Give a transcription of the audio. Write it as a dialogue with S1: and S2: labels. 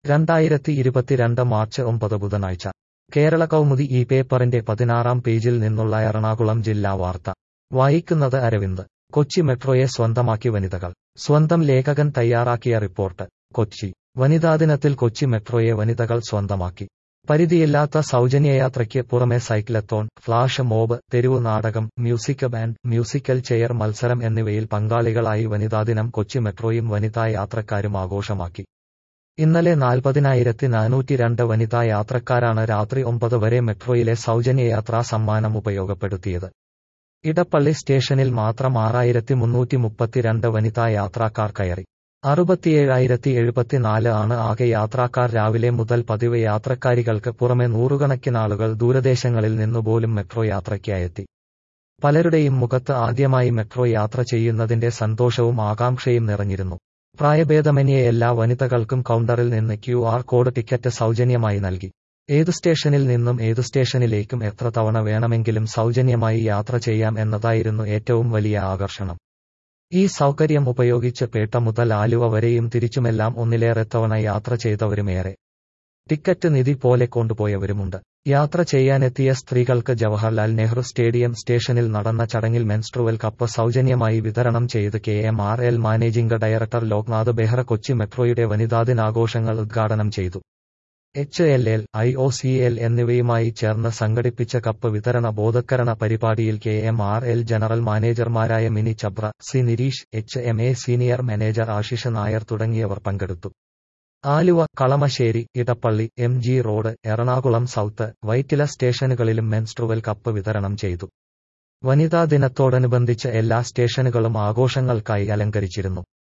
S1: രണ്ടായിരത്തി ഇരുപത്തിരണ്ട് മാർച്ച് ഒമ്പത് ബുധനാഴ്ച കേരള കൗമുദി ഈ പേപ്പറിന്റെ പതിനാറാം പേജിൽ നിന്നുള്ള എറണാകുളം ജില്ലാ വാർത്ത വായിക്കുന്നത് അരവിന്ദ് കൊച്ചി മെട്രോയെ സ്വന്തമാക്കി വനിതകൾ സ്വന്തം ലേഖകൻ തയ്യാറാക്കിയ റിപ്പോർട്ട് കൊച്ചി വനിതാ ദിനത്തിൽ കൊച്ചി മെട്രോയെ വനിതകൾ സ്വന്തമാക്കി പരിധിയില്ലാത്ത സൗജന്യയാത്രയ്ക്ക് പുറമെ സൈക്ലത്തോൺ ഫ്ലാഷ് മോബ് തെരുവു നാടകം മ്യൂസിക് ബാൻഡ് മ്യൂസിക്കൽ ചെയർ മത്സരം എന്നിവയിൽ പങ്കാളികളായി വനിതാദിനം കൊച്ചി മെട്രോയും വനിതാ യാത്രക്കാരും ആഘോഷമാക്കി ഇന്നലെ നാൽപ്പതിനായിരത്തി നാനൂറ്റി രണ്ട് വനിതാ യാത്രക്കാരാണ് രാത്രി ഒമ്പത് വരെ മെട്രോയിലെ സൗജന്യയാത്രാ സമ്മാനം ഉപയോഗപ്പെടുത്തിയത് ഇടപ്പള്ളി സ്റ്റേഷനിൽ മാത്രം ആറായിരത്തി മുന്നൂറ്റി മുപ്പത്തിരണ്ട് വനിതാ യാത്രക്കാർ കയറി അറുപത്തിയേഴായിരത്തി എഴുപത്തിനാല് ആണ് ആകെ യാത്രക്കാർ രാവിലെ മുതൽ പതിവ് യാത്രക്കാരികൾക്ക് പുറമെ നൂറുകണക്കിനാളുകൾ ദൂരദേശങ്ങളിൽ നിന്നുപോലും മെട്രോ യാത്രയ്ക്കായെത്തി പലരുടെയും മുഖത്ത് ആദ്യമായി മെട്രോ യാത്ര ചെയ്യുന്നതിന്റെ സന്തോഷവും ആകാംക്ഷയും നിറഞ്ഞിരുന്നു പ്രായഭേദമന്യേ എല്ലാ വനിതകൾക്കും കൗണ്ടറിൽ നിന്ന് ക്യു ആർ കോഡ് ടിക്കറ്റ് സൗജന്യമായി നൽകി ഏതു സ്റ്റേഷനിൽ നിന്നും ഏതു സ്റ്റേഷനിലേക്കും എത്ര തവണ വേണമെങ്കിലും സൗജന്യമായി യാത്ര ചെയ്യാം എന്നതായിരുന്നു ഏറ്റവും വലിയ ആകർഷണം ഈ സൗകര്യം ഉപയോഗിച്ച് പേട്ട മുതൽ ആലുവ വരെയും തിരിച്ചുമെല്ലാം ഒന്നിലേറെ തവണ യാത്ര ചെയ്തവരുമേറെ ടിക്കറ്റ് നിധി പോലെ കൊണ്ടുപോയവരുമുണ്ട് യാത്ര ചെയ്യാനെത്തിയ സ്ത്രീകൾക്ക് ജവഹർലാൽ നെഹ്റു സ്റ്റേഡിയം സ്റ്റേഷനിൽ നടന്ന ചടങ്ങിൽ മെൻസ്ട്രുവൽ കപ്പ് സൗജന്യമായി വിതരണം ചെയ്ത് K M R L managing director Loknath Behera Kochi മെട്രോയുടെ വനിതാദിനാഘോഷങ്ങൾ ഉദ്ഘാടനം ചെയ്തു H L L I O C L എന്നിവയുമായി ചേർന്ന് സംഘടിപ്പിച്ച കപ്പ് വിതരണ ബോധവത്കരണ പരിപാടിയിൽ K M R L general മാനേജർമാരായ Mini Chhabra C Nireesh H M A senior manager Ashish Nair തുടങ്ങിയവർ പങ്കെടുത്തു Aluva Kalamassery Edappally M G road Ernakulam south Vyttila സ്റ്റേഷനുകളിലും മെൻസ്ട്രുവൽ കപ്പ് വിതരണം ചെയ്തു വനിതാ ദിനത്തോടനുബന്ധിച്ച് എല്ലാ സ്റ്റേഷനുകളും ആഘോഷങ്ങൾക്കായി അലങ്കരിച്ചിരുന്നു